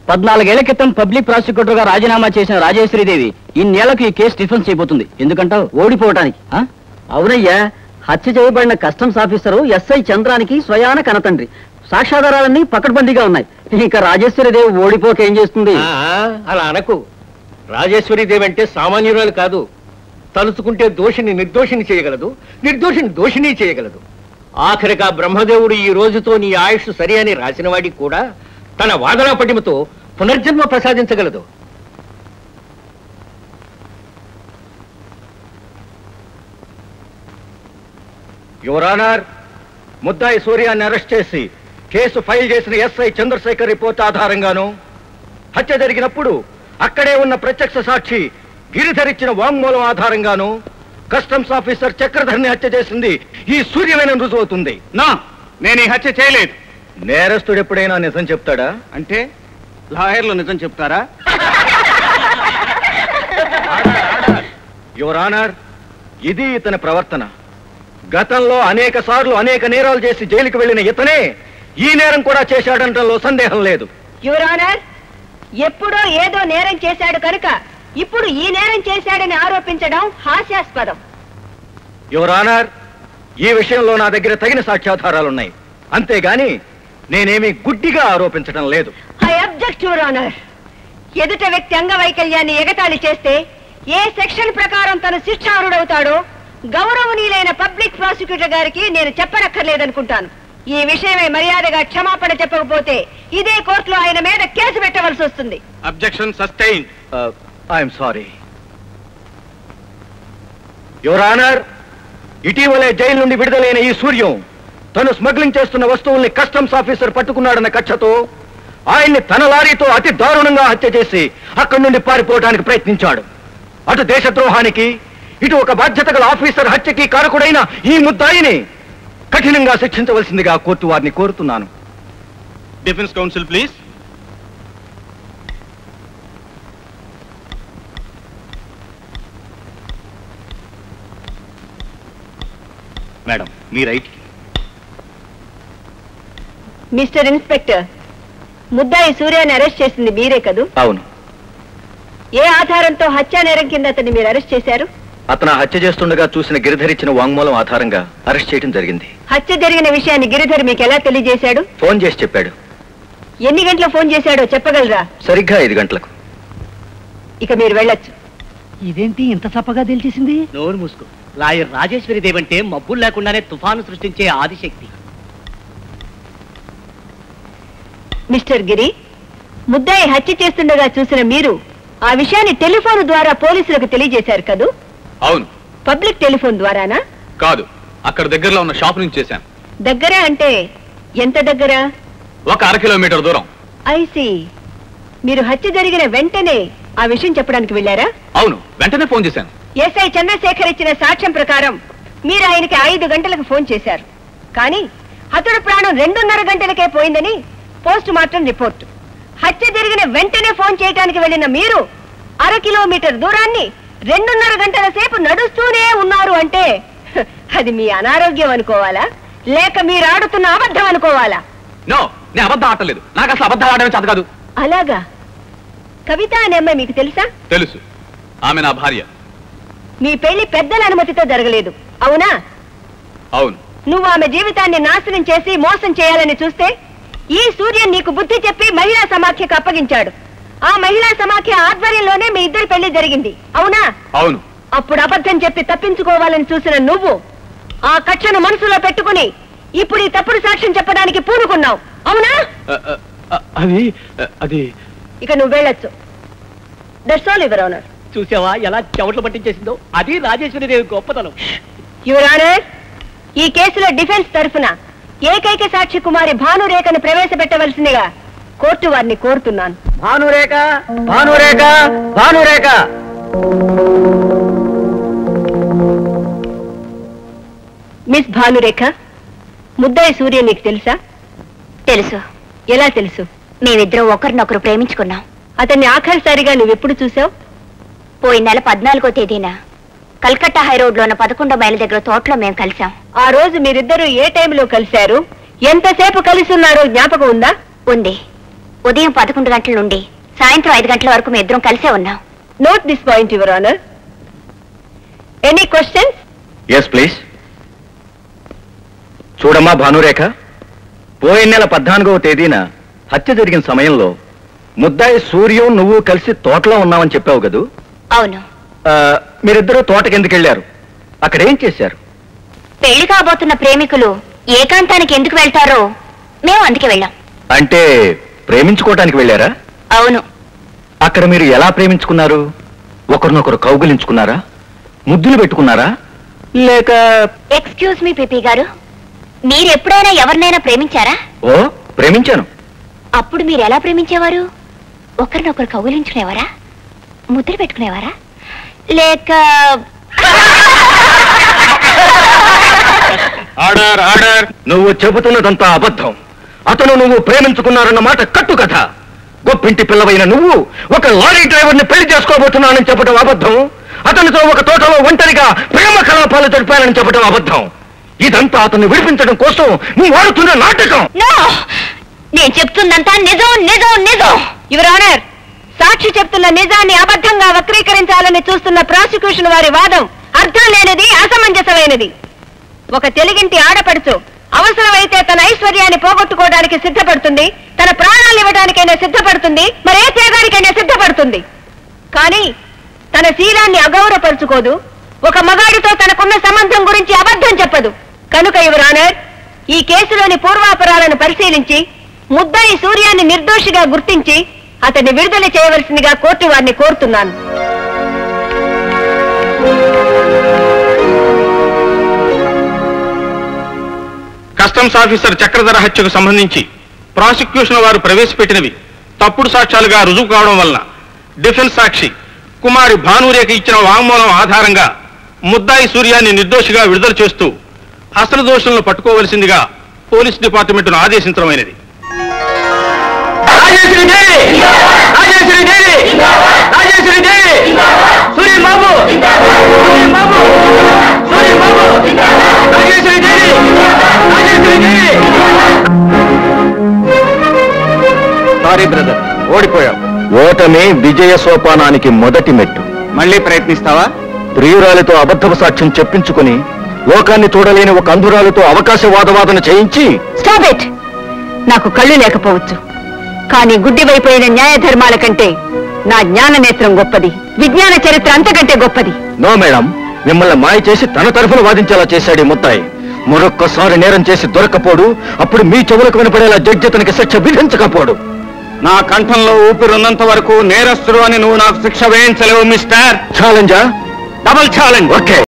పద్నాలుగేళ్ల క్రితం public prosecutor గా రాజీనామా చేసిన రాజేశ్వరీదేవి ఇన్నేళ్లకు ఈ కేసు డిఫెన్స్ చేయబోతుంది ఎందుకంటావు ఓడిపోవటానికి ఆ? అవునయ్యా హత్య చేయబడిన కస్టమ్స్ ఆఫీసరు ఎస్ఐ చంద్రానికి స్వయాన కనతండ్రి సాక్ష్యాధారాలన్నీ పకడ్బందీగా ఉన్నాయి ఇక రాజేశ్వరిదేవి ఓడిపోక ఏం చేస్తుంది ఆ, అలా అనకు రాజేశ్వరి దేవి అంటే సామాన్యురాలు కాదు తలుచుకుంటే దోషిని నిర్దోషిని చేయగలదు నిర్దోషిని దోషిని చేయగలదు ఆఖరిగా బ్రహ్మదేవుడు ఈ రోజుతో నీ ఆయుష్ సరి అని రాసిన వాడికి కూడా తన వాదనా పటిమతో పునర్జన్మ ప్రసాదించగలదు యువరానర్ ముద్దాయి సూర్యాన్ని అరెస్ట్ చేసి కేసు ఫైల్ చేసిన ఎస్ఐ చంద్రశేఖర్ రిపోర్ట్ ఆధారంగాను హత్య జరిగినప్పుడు అక్కడే ఉన్న ప్రత్యక్ష సాక్షి గిరిధర్ ఇచ్చిన వాంగ్మూలం ఆధారంగాను కస్టమ్స్ ఆఫీసర్ చక్రధర్ని హత్య చేసింది ఈ సూర్యమైన రుజువు అవుతుంది నా నేను ఈ హత్య చేయలేదు నేరస్తుడు ఎప్పుడైనా నిజం చెప్తాడా అంటే లాయర్లు నిజం చెప్తారా యువర్ ఆనర్ ఇది ఇతని ప్రవర్తన గతంలో అనేక సార్లు అనేక నేరాలు చేసి జైలుకి వెళ్ళిన ఇతనే ఈ నేరం కూడా చేశాడంటంలో సందేహం లేదు యువర్ ఆనర్ ఎప్పుడో ఏదో నేరం చేశాడు కనుక ఇప్పుడు ఈ నేరం చేశాడని ఆరోపించడం హాస్యాస్పదం యువర్ ఆనర్ ఈ విషయంలో నా దగ్గర తగిన సాక్ష్యాధారాలున్నాయి అంతేగాని నేనేమీ గుడ్డిగా ఆరోపించడం లేదు ఐ అబ్జెక్ట్ యువర్ ఆనర్ ఎదుట వ్యక్తి అంగవైకల్యాన్ని ఎగతాళి చేస్తే ఏ సెక్షన్ ప్రకారం తను శిక్షార్హుడవుతాడో గౌరవనీయులైన పబ్లిక్ ప్రాసిక్యూటర్ గారికి నేను చెప్పనక్కర్లేదనుకుంటాను ఈ విషయమై మర్యాదగా క్షమాపణ చెప్పకపోతే ఇదే కోర్టులో ఆయన మీద కేసు పెట్టవలసి వస్తుంది objection sustain I'm sorry your honour ఇటీవలే జైలు నుండి విడుదలైన ఈ సూర్యం తను స్మగ్లింగ్ చేస్తున్న వస్తువుల్ని కస్టమ్స్ ఆఫీసర్ పట్టుకున్నాడన్న కక్షతో ఆయన్ని తన లారీతో అతి దారుణంగా హత్య చేసి అక్కడి నుండి పారిపోవడానికి ప్రయత్నించాడు అటు దేశద్రోహానికి ఇటు ఒక బాధ్యత గల ఆఫీసర్ హత్యకి కారకుడైన ఈ ముద్దాయిని కఠినంగా శిక్షించవలసిందిగా కోర్టు వారిని కోరుతున్నాను డిఫెన్స్ కౌన్సిల్ ప్లీజ్ మేడం మీ రైట్ మిస్టర్ ఇన్స్పెక్టర్ ముద్దాయి సూర్యాన్ని అరెస్ట్ చేసింది మీరే కదూ అవును ఏ ఆధారంతో హత్యా నేరం కింద అతన్ని మీరు అరెస్ట్ చేశారు అతను హత్య చేస్తుండగా చూసిన గిరిధరిచ్చిన వాంగ్మూలం ఆధారంగా అరెస్ట్ చేయడం జరిగింది హత్య జరిగిన విషయాన్ని గిరిధర్ మీకు ఎలా తెలియజేశాడు ఫోన్ చేసి చెప్పాడు ఎన్ని గంటల ఫోన్ చేశాడో చెప్పగలరా సరిగ్గా ఐదు గంటలకు ఇక మీరు వెళ్ళొచ్చు ఇదేంటి ఇంత చప్పగా తెలిసేసింది నోరు మూసుకో లాయర్ రాజేశ్వరి దేవంటే మబ్బులు లేకుండానే తుఫాను సృష్టించే ఆదిశక్తి మిస్టర్ గిరి ముద్దాయి హత్య చేస్తుండగా చూసిన మీరు ఆ విషయాన్ని టెలిఫోన్ ద్వారా పోలీసులకు తెలియజేశారు కదూ అవును పబ్లిక్ టెలిఫోన్ ద్వారానా కాదు అక్కడ దగ్గరలో ఉన్న షాప్ నుంచి చేశాను దగ్గర అంటే ఎంత దగ్గర ఒక అర కిలోమీటర్ దూరం ఐసి మీరు హత్య జరిగిన వెంటనే ఆ విషయం చెప్పడానికి వెళ్ళారా అవును వెంటనే ఫోన్ చేశాను ఎస్ఐ చంద్రశేఖర్ ఇచ్చిన సాక్ష్యం ప్రకారం మీరు ఆయనకి ఐదు గంటలకు ఫోన్ చేశారు కానీ అతడు ప్రాణం రెండున్నర గంటలకే పోయిందని పోస్ట్ మార్టం రిపోర్ట్ హత్య జరిగిన వెంటనే ఫోన్ చేయడానికి వెళ్ళిన మీరు అర కిలోమీటర్ దూరాన్ని రెండున్నర గంటల సేపు నడుస్తూనే ఉన్నారు అంటే హ, అది మీ అనారోగ్యం అనుకోవాలా లేక మీరు ఆడుతున్న అబద్ధం అనుకోవాలా నో నేను అబద్ధం ఆడలేదు నాకు అసలు అబద్ధం ఆడడం చేత కాదు అలాగా కవిత అనే అమ్మాయి మీకు తెలుసా తెలుసు ఆమె నా భార్య మీ పెళ్లి పెద్దల అనుమతితో జరగలేదు అవునా అవును నువ్వు ఆమె జీవితాన్ని నాశనం చేసి మోసం చేయాలని చూస్తే ఈ సూర్యన్ నీకు బుద్ధి చెప్పి మహిళా సమాఖ్యకు అప్పగించాడు ఆ మహిళా సమాఖ్య ఆధ్వర్యంలోనే మీ ఇద్దరి పెళ్లి జరిగింది అవునా అవును అప్పుడు అబద్ధం చెప్పి తప్పించుకోవాలని చూసిన నువ్వు ఆ కక్షను మనసులో పెట్టుకుని ఇప్పుడు ఈ తప్పుడు సాక్ష్యం చెప్పడానికి పూనుకున్నావు అవునా అ, అ, అ, అది అ, అది ఇక నువ్వు వెళ్ళొచ్చు దట్స్ ఆల్ యువర్ ఆనర్ చూసావా ఎలా చెమటలు పట్టించేసిందో అది రాజేశ్వరి దేవి గొప్పతనం యువర్ ఆనర్ ఈ కేసులో డిఫెన్స్ తరఫున ఏకైక సాక్షి కుమారి భానురేఖను ప్రవేశపెట్టవలసిందిగా కోర్టు వారిని కోరుతున్నాను భానురేఖ భానురేఖ భానురేఖ మిస్ భానురేఖ ముద్దాయి సూర్య నీకు తెలుసా తెలుసు ఎలా తెలుసు మేమిద్దరం ఒకరినొకరు ప్రేమించుకున్నాం అతన్ని ఆఖరిసారిగా నువ్వెప్పుడు చూసావు పోయిన నెల పద్నాలుగో తేదీన కల్కట్టా హై రోడ్ లో ఉన్న పదకొండో మైల్ దగ్గర తోటలో మేము కలిసాం ఆ రోజు మీరిద్దరూ ఏ టైంలో కలిశారు ఎంతసేపు కలిసి ఉన్నారో జ్ఞాపకం ఉందా ఉంది ఉదయం పదకొండు గంటల నుండి సాయంత్రం ఐదు గంటల వరకు మీ ఇద్దరం కలిసే ఉన్నాం note this point your honour any questions yes please చూడమ్మా భానురేఖ పోయిన నెల పద్నాలుగవ తేదీన హత్య జరిగిన సమయంలో ముద్దాయి సూర్యం నువ్వు కలిసి తోటలో ఉన్నావని చెప్పావు కదూ అవును ఆ, మీరిద్దరూ తోటకి ఎందుకు వెళ్ళారు అక్కడ ఏం చేశారు పెళ్లి కాబోతున్న ప్రేమికులు ఏకాంతానికి ఎందుకు వెళ్తారో మేము అందుకే వెళ్ళాం అంటే ప్రేమించుకోవటానికి వెళ్ళారా అవును అక్కడ మీరు ఎలా ప్రేమించుకున్నారు ఒకరినొకరు కౌగులించుకున్నారా ముద్దులు పెట్టుకున్నారా లేక ఎక్స్క్యూజ్ మీ పిపి గారు మీరు ఎప్పుడైనా ఎవరినైనా ప్రేమించారా ఓ ప్రేమించాను అప్పుడు మీరు ఎలా ప్రేమించేవారు ఒకరినొకరు కౌగిలించుకునేవారా ముద్ర పెట్టుకునేవారా లేక ఆర్డర్ ఆర్డర్ నువ్వు చెబుతున్నదంతా అబద్ధం అతను నువ్వు ప్రేమించుకున్నారన్న మాట కట్టు కథ గొప్పింటి పిల్లవైన నువ్వు ఒక లారీ డ్రైవర్ని పెళ్లి చేసుకోబోతున్నానని చెప్పడం అబద్ధం అతనితో ఒక తోటలో ఒంటరిగా ప్రేమ కలాపాలు జరిపానని చెప్పడం అబద్ధం ఇదంతా అతన్ని విడిపించడం కోసం నువ్వు ఆడుతున్న నాటకం నో నేను చెప్తుందంతా నిజం నిజం నిజం యువర్ ఆనర్ సాక్షి చెప్తున్న నిజాన్ని అబద్ధంగా వక్రీకరించాలని చూస్తున్న ప్రాసిక్యూషన్ వారి వాదం అర్థం లేనిది అసమంజసమైనది ఒక తెలుగింటి ఆడపడుచు అవసరమైతే తన ఐశ్వర్యాన్ని పోగొట్టుకోవడానికి సిద్ధపడుతుంది తన ప్రాణాలు ఇవ్వడానికైనా సిద్ధపడుతుంది మరే త్యాగానికైనా సిద్ధపడుతుంది కానీ తన శీలాన్ని అగౌరవపరుచుకోదు ఒక మగాడితో తనకున్న సంబంధం గురించి అబద్ధం చెప్పదు కనుక యువర్ ఆనర్ ఈ కేసులోని పూర్వాపరాలను పరిశీలించి ముద్దాయి సూర్యాన్ని నిర్దోషిగా గుర్తించి అతన్ని విడుదల చేయవలసిందిగా కోర్టు వారిని కోరుతున్నాను కస్టమ్స్ ఆఫీసర్ చక్రధర హత్యకు సంబంధించి ప్రాసిక్యూషన్ వారు ప్రవేశపెట్టినవి తప్పుడు సాక్ష్యాలుగా రుజువు కావడం వలన డిఫెన్స్ సాక్షి కుమారి భానురేఖ ఇచ్చిన వాంగ్మూలం ఆధారంగా ముద్దాయి సూర్యాన్ని నిర్దోషిగా విడుదల చేస్తూ అసలు దోషులను పట్టుకోవలసిందిగా పోలీస్ డిపార్ట్మెంట్ను ఆదేశించడమైనది సారీ బ్రదర్ ఓడిపోయావు ఓటమి విజయ సోపానానికి మొదటి మెట్టు మళ్ళీ ప్రయత్నిస్తావా ప్రియురాలితో అబద్ధపు సాక్ష్యం చెప్పించుకుని లోకాన్ని చూడలేని ఒక అంధురాలితో అవకాశవాదవాదన చేయించి స్టాప్ ఇట్ నాకు కళ్ళు లేకపోవచ్చు కానీ గుడ్డివైపోయిన న్యాయ ధర్మాల కంటే నా జ్ఞాన నేత్రం గొప్పది విజ్ఞాన చరిత్ర అంతకంటే గొప్పది నో మేడం మిమ్మల్ని మాయ చేసి తన తరఫున వాదించేలా చేశాడు ఈ ముత్తాయి మరొక్కసారి నేరం చేసి దొరకపోడు అప్పుడు మీ చెవులకు వినపడేలా జడ్జి అతనికి శిక్ష విధించకపోడు నా కంఠంలో ఊపిరున్నంత వరకు నేరస్తుడు అని నువ్వు నాకు శిక్ష వేయించలేవు మిస్టర్ ఛాలెంజా డబల్ ఛాలెంజ్ ఓకే